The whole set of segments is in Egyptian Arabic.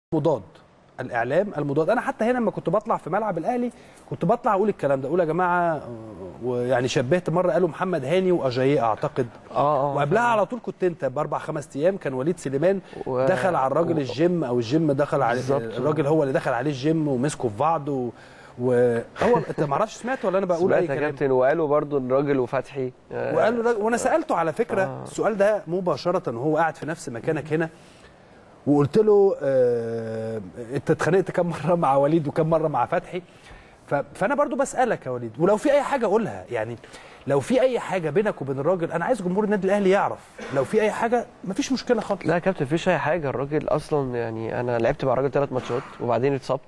مضاد الاعلام المضاد انا حتى هنا لما كنت بطلع في ملعب الاهلي كنت بطلع اقول الكلام ده اقول يا جماعه آه، ويعني شبهت مره قالوا محمد هاني واجاييه اعتقد اه اه وقبلها على طول كنت انت باربع خمس ايام كان وليد سليمان و- دخل على الراجل و- الجيم او الجيم دخل على بالظبط. الراجل هو اللي دخل عليه الجيم ومسكوا في بعض و... وهو انت ما اعرفش سمعت ولا انا بقول سمعت اي يا كلام كابتن وقالوا برضو الراجل وفتحي آه، وقال له الراجل- وانا سالته على فكره آه. السؤال ده مباشره وهو قاعد في نفس مكانك هنا وقلت له آه انت اتخانقت كم مره مع وليد وكم مره مع فتحي ف... فانا برضو بسالك يا وليد ولو في اي حاجه قولها يعني لو في اي حاجه بينك وبين الراجل انا عايز جمهور النادي الاهلي يعرف لو في اي حاجه مفيش مشكله خالص لا يا كابتن مفيش اي حاجه الراجل اصلا يعني انا لعبت مع الراجل ثلاث ماتشات وبعدين اتصبت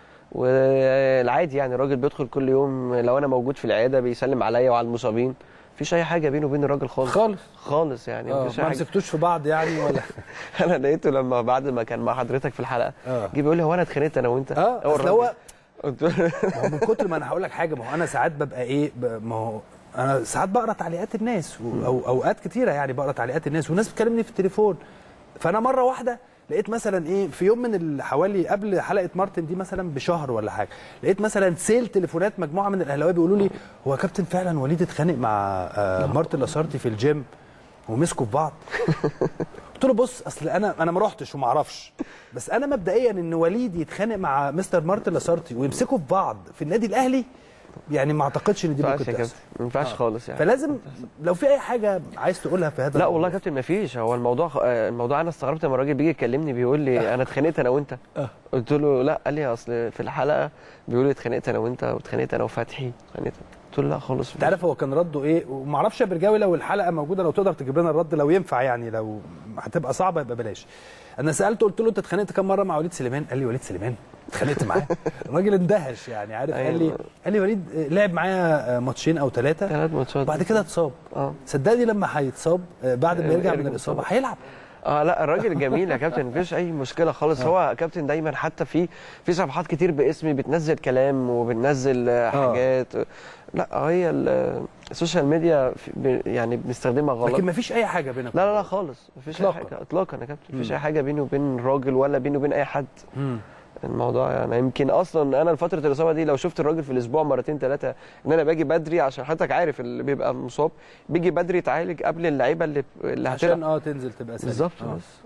والعادي يعني الراجل بيدخل كل يوم لو انا موجود في العياده بيسلم عليا وعلى المصابين مفيش اي حاجه بينه وبين الراجل خالص خالص خالص يعني اه مفيش اي ما حاجه مسكتوش في بعض يعني ولا انا لقيته لما بعد ما كان مع حضرتك في الحلقه اه جه بيقول لي هو انا اتخانقت انا وانت اه اصل الراجل. هو قلت له ما هو من كتر ما انا هقول لك حاجه ما هو انا ساعات ببقى ايه ب- ما هو انا ساعات بقرا تعليقات الناس و- او اوقات كتيره يعني بقرا تعليقات الناس والناس بتكلمني في التليفون فانا مره واحده لقيت مثلا ايه في يوم من ال- حوالي قبل حلقه مارتن دي مثلا بشهر ولا حاجه لقيت مثلا سيل تليفونات مجموعه من الاهلاويه بيقولوا لي هو يا كابتن فعلا وليد اتخانق مع آه مارتن لاسارتي في الجيم ومسكوا في بعض قلت له بص اصل انا انا ما رحتش وما اعرفش بس انا مبدئيا ان وليد يتخانق مع مستر مارتن لاسارتي ويمسكوا في بعض في النادي الاهلي يعني ما اعتقدش ان دي ما ممكن ينفعش يا تحصل كابتن ما ينفعش خالص يعني فلازم لو في اي حاجه عايز تقولها في هذا لا الموضوع. والله يا كابتن ما فيش هو الموضوع آه، الموضوع انا استغربت لما الراجل بيجي يكلمني بيقول لي انا اتخانقت انا وانت آه. قلت له لا قال لي اصل في الحلقه بيقول لي اتخانقت انا وانت واتخانقت انا وفتحي اتخانقت قلت له لا خالص انت عارف هو كان رده ايه وما اعرفش يا برجاوي لو الحلقه موجوده لو تقدر تجيب لنا الرد لو ينفع يعني لو هتبقى صعبه يبقى بلاش انا سالته قلت له انت اتخانقت كام مره مع وليد سليمان قال لي وليد سليمان اتخانقت معاه الراجل اندهش يعني عارف قال لي أيوة. قال لي وليد لعب معايا ماتشين او ثلاثه ثلاث ماتشات بعد كده اتصاب اه صدقني لما هيتصاب آه، بعد ما آه، يرجع من يرجع الاصابه طبعا. هيلعب اه لا الراجل جميل يا كابتن مفيش اي مشكله خالص هو كابتن دايما حتى في في صفحات كتير باسمي بتنزل كلام وبتنزل آه، حاجات لا هي ال- السوشيال ميديا في- ب- يعني بنستخدمها غلط لكن ما فيش اي حاجه بينك لا لا لا خالص مفيش اي إطلاقاً. حاجه اطلاقا يا كابتن مفيش مم. اي حاجه بيني وبين الراجل ولا بيني وبين اي حد مم. الموضوع يعني يمكن اصلا انا لفتره الاصابه دي لو شفت الراجل في الاسبوع مرتين ثلاثه ان انا باجي بدري عشان حضرتك عارف اللي بيبقى مصاب بيجي بدري يتعالج قبل اللعيبه اللي اللي هتلعب عشان اه تنزل تبقى سليم. بالظبط آه. بس